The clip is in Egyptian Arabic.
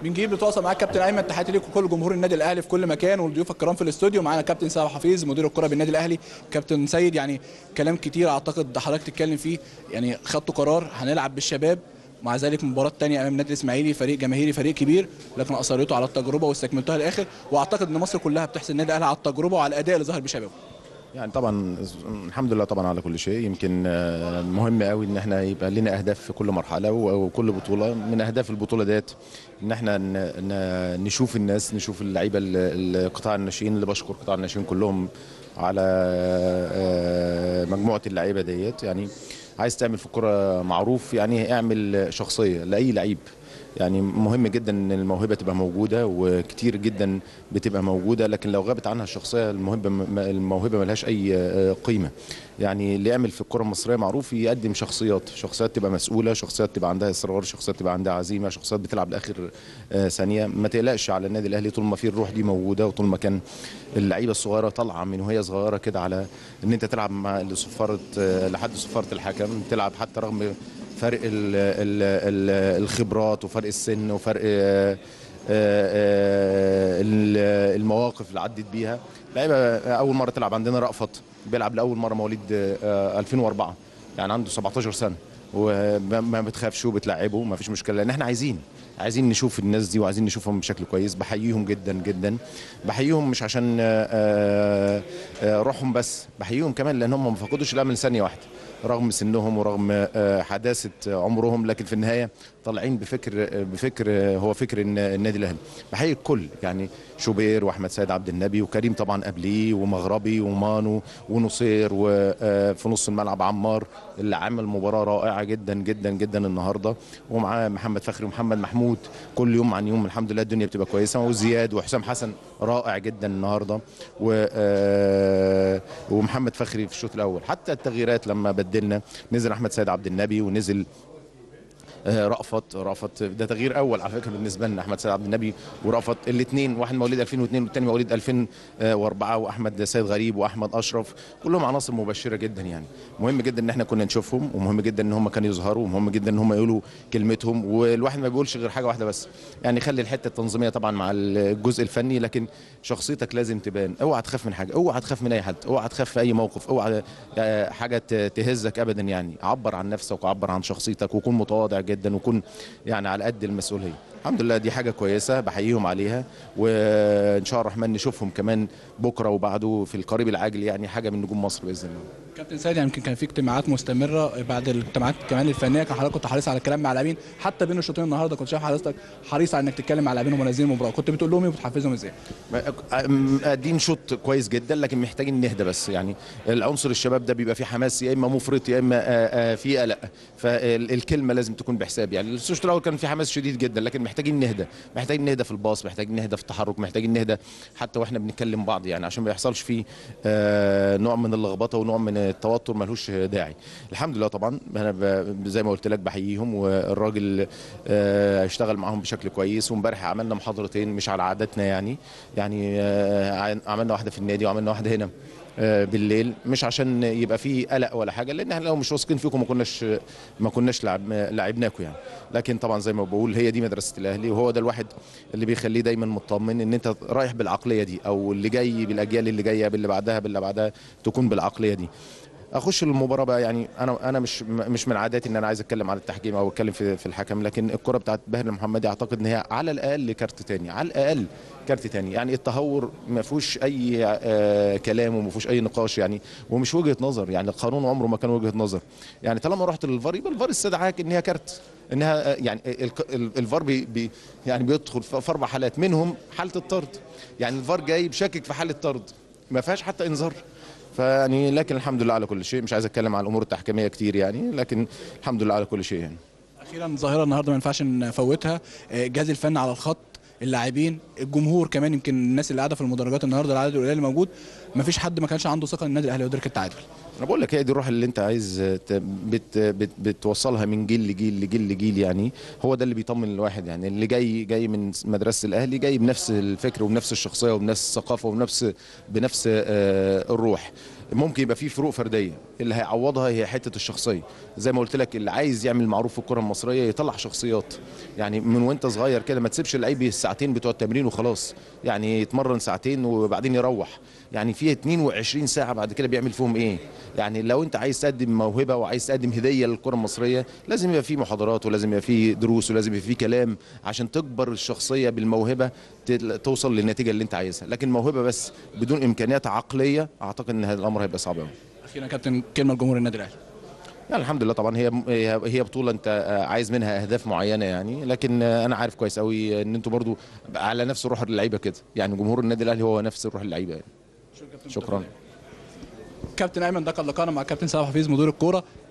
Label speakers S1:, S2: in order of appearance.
S1: بنجيب بتواصل معاك كابتن ايمن تحياتي ليك وكل جمهور النادي الاهلي في كل مكان والضيوف الكرام في الاستوديو معانا كابتن سامح حفيظ مدير الكره بالنادي الاهلي كابتن سيد يعني كلام كتير اعتقد حضرتك تتكلم فيه يعني خدتوا قرار هنلعب بالشباب مع ذلك مباراة تانية أمام النادي الإسماعيلي فريق جماهيري فريق كبير لكن أصريتوا على التجربة واستكملتوها للآخر وأعتقد إن مصر كلها بتحسن النادي الأهلي على التجربة وعلى الأداء اللي ظهر بشبابه.
S2: يعني طبعا الحمد لله طبعا على كل شيء يمكن آه، مهم قوي ان احنا يبقى لنا اهداف في كل مرحله و- وكل بطوله من اهداف البطوله ديت ان احنا ن- ن- نشوف الناس نشوف اللعيبه ال- القطاع الناشئين اللي بشكر قطاع الناشئين كلهم على آه، مجموعه اللعيبه ديت يعني عايز تعمل في الكره معروف يعني اعمل شخصيه لاي لعيب يعني مهم جدا ان الموهبه تبقى موجوده وكتير جدا بتبقى موجوده لكن لو غابت عنها الشخصيه الموهبه الموهبه ملهاش اي آه، قيمه يعني اللي يعمل في الكره المصريه معروف يقدم شخصيات شخصيات تبقى مسؤوله شخصيات تبقى عندها اصرار شخصيات تبقى عندها عزيمه شخصيات بتلعب لاخر آه، ثانيه ما تقلقش على النادي الاهلي طول ما في الروح دي موجوده وطول ما كان اللعيبه الصغيره طالعه من وهي صغيره كده على ان انت تلعب مع لصفاره آه، لحد صفاره الحكم تلعب حتى رغم فرق ال ال ال الخبرات وفرق السن وفرق آه، آه، ال- المواقف اللي عدت بيها لعيبه اول مره تلعب عندنا رأفت بيلعب لاول مره مواليد آه، 2004 يعني عنده 17 سنه وما ما بتخافش وبتلعبه ما فيش مشكله لان احنا عايزين عايزين نشوف الناس دي وعايزين نشوفهم بشكل كويس بحييهم جدا جدا بحييهم مش عشان آه، آه، آه، روحهم بس بحييهم كمان لان هم ما فقدوش الامل ثانيه واحده رغم سنهم ورغم آه، حداثه عمرهم لكن في النهايه طالعين بفكر آه، بفكر آه، هو فكر الن- النادي الاهلي بحيي الكل يعني شوبير واحمد سيد عبد النبي وكريم طبعا قبليه ومغربي ومانو ونصير وفي نص الملعب عمار اللي عمل مباراه رائعه جدا جدا جدا النهارده ومعاه محمد فخري ومحمد محمود كل يوم عن يوم الحمد لله الدنيا بتبقى كويسه وزياد وحسام حسن رائع جدا النهارده و آه، ومحمد فخري في الشوط الاول حتى التغييرات لما بدلنا نزل احمد سيد عبد النبي ونزل آه، رأفت رأفت ده تغيير اول على فكره بالنسبه لنا احمد سيد عبد النبي ورأفت الاثنين واحد مواليد 2002 والثاني مواليد 2004 واحمد سيد غريب واحمد اشرف كلهم عناصر مبشره جدا يعني مهم جدا ان احنا كنا نشوفهم ومهم جدا ان هم كانوا يظهروا ومهم جدا ان هم يقولوا كلمتهم والواحد ما بيقولش غير حاجه واحده بس يعني خلي الحته التنظيميه طبعا مع الجزء الفني لكن شخصيتك لازم تبان اوعى تخاف من حاجه اوعى تخاف من اي حد اوعى تخاف في اي موقف اوعى آه، حاجه ت- تهزك ابدا يعني عبر عن نفسك وعبر عن شخصيتك وكون متواضع جدا وكون يعني على قد المسؤوليه الحمد لله دي حاجه كويسه بحييهم عليها وان شاء الله الرحمن نشوفهم كمان بكره وبعده في القريب العاجل يعني حاجه من نجوم مصر باذن الله
S1: كابتن سيد يعني يمكن كان في اجتماعات مستمره بعد الاجتماعات كمان الفنيه كان حضرتك كنت حريص على الكلام مع اللاعبين حتى بين الشوطين النهارده كنت شايف حضرتك حريص على انك تتكلم مع اللاعبين وهم نازلين المباراه كنت بتقول لهم ايه وبتحفزهم ازاي؟
S2: قادين شوط كويس جدا لكن محتاجين نهدى بس يعني العنصر الشباب ده بيبقى فيه حماس يا اما مفرط يا اما آه، آه، فيه قلق فالكلمه لازم تكون بحساب يعني الشوط الاول كان فيه حماس شديد جدا لكن محتاجين نهدى محتاجين نهدى في الباص محتاجين نهدى في التحرك محتاجين نهدى حتى واحنا بنتكلم بعض يعني عشان ما يحصلش فيه آه، نوع من اللخبطه ونوع من التوتر ملهوش داعي الحمد لله طبعا انا ب- زي ما قلت لك بحييهم والراجل آه، اشتغل معاهم بشكل كويس وامبارح عملنا محاضرتين مش على عاداتنا يعني يعني آه، عملنا واحده في النادي وعملنا واحده هنا آه، بالليل مش عشان يبقى فيه قلق ولا حاجه لان احنا لو مش واثقين فيكم ما كناش ما كناش لعب لعبناكم يعني لكن طبعا زي ما بقول هي دي مدرسه الاهلي وهو ده الواحد اللي بيخليه دايما مطمن ان انت رايح بالعقليه دي او اللي جاي بالاجيال اللي جايه باللي بعدها باللي بعدها تكون بالعقليه دي اخش المباراه بقى يعني انا انا مش مش من عاداتي ان انا عايز اتكلم عن التحكيم او اتكلم في في الحكم لكن الكره بتاعت باهر المحمدي اعتقد ان هي على الاقل كارت تاني على الاقل كارت تاني يعني التهور ما فيهوش اي آه كلام وما فيهوش اي نقاش يعني ومش وجهه نظر يعني القانون عمره ما كان وجهه نظر يعني طالما رحت للفار يبقى الفار استدعاك ان هي كارت انها آه، يعني ال- ال- الفار بي بي يعني بيدخل في في اربع حالات منهم حاله الطرد يعني الفار جاي بشكك في حاله طرد ما فيهاش حتى انذار فيعني لكن الحمد لله على كل شيء مش عايز اتكلم عن الامور التحكيميه كتير يعني لكن الحمد لله على كل شيء يعني
S1: اخيرا ظاهره النهارده ما ينفعش نفوتها آه، الجهاز الفني على الخط اللاعبين الجمهور كمان يمكن الناس اللي قاعده في المدرجات النهارده العدد القليل اللي موجود ما فيش حد ما كانش عنده ثقه ان النادي الاهلي يدرك التعادل
S2: انا بقول لك هي دي الروح اللي انت عايز ت- بت بت بتوصلها من جيل لجيل لجيل لجيل يعني هو ده اللي بيطمن الواحد يعني اللي جاي جاي من مدرسه الاهلي جاي بنفس الفكر وبنفس الشخصيه وبنفس الثقافه وبنفس بنفس آه، الروح ممكن يبقى في فروق فرديه اللي هيعوضها هي حته الشخصيه زي ما قلت لك اللي عايز يعمل معروف في الكره المصريه يطلع شخصيات يعني من وانت صغير كده ما تسيبش اللعيب الساعتين بتوع التمرين وخلاص يعني يتمرن ساعتين وبعدين يروح يعني في 22 ساعه بعد كده بيعمل فيهم ايه يعني لو انت عايز تقدم موهبه وعايز تقدم هديه للكره المصريه لازم يبقى في محاضرات ولازم يبقى في دروس ولازم يبقى في كلام عشان تكبر الشخصيه بالموهبه تل- توصل للنتيجه اللي انت عايزها لكن موهبه بس بدون امكانيات عقليه اعتقد ان هذا الامر هيبقى صعب قوي
S1: اخيرا يا كابتن كلمه لجمهور النادي الاهلي
S2: يعني الحمد لله طبعا هي هي هي بطوله انت آه، عايز منها اهداف معينه يعني لكن آه، انا عارف كويس قوي ان انتوا برضو على نفس روح اللعيبه كده يعني جمهور النادي الاهلي هو نفس روح اللعيبه يعني شكرا
S1: كابتن ايمن ده كان لقاءنا مع كابتن سامح حفيظ مدير الكوره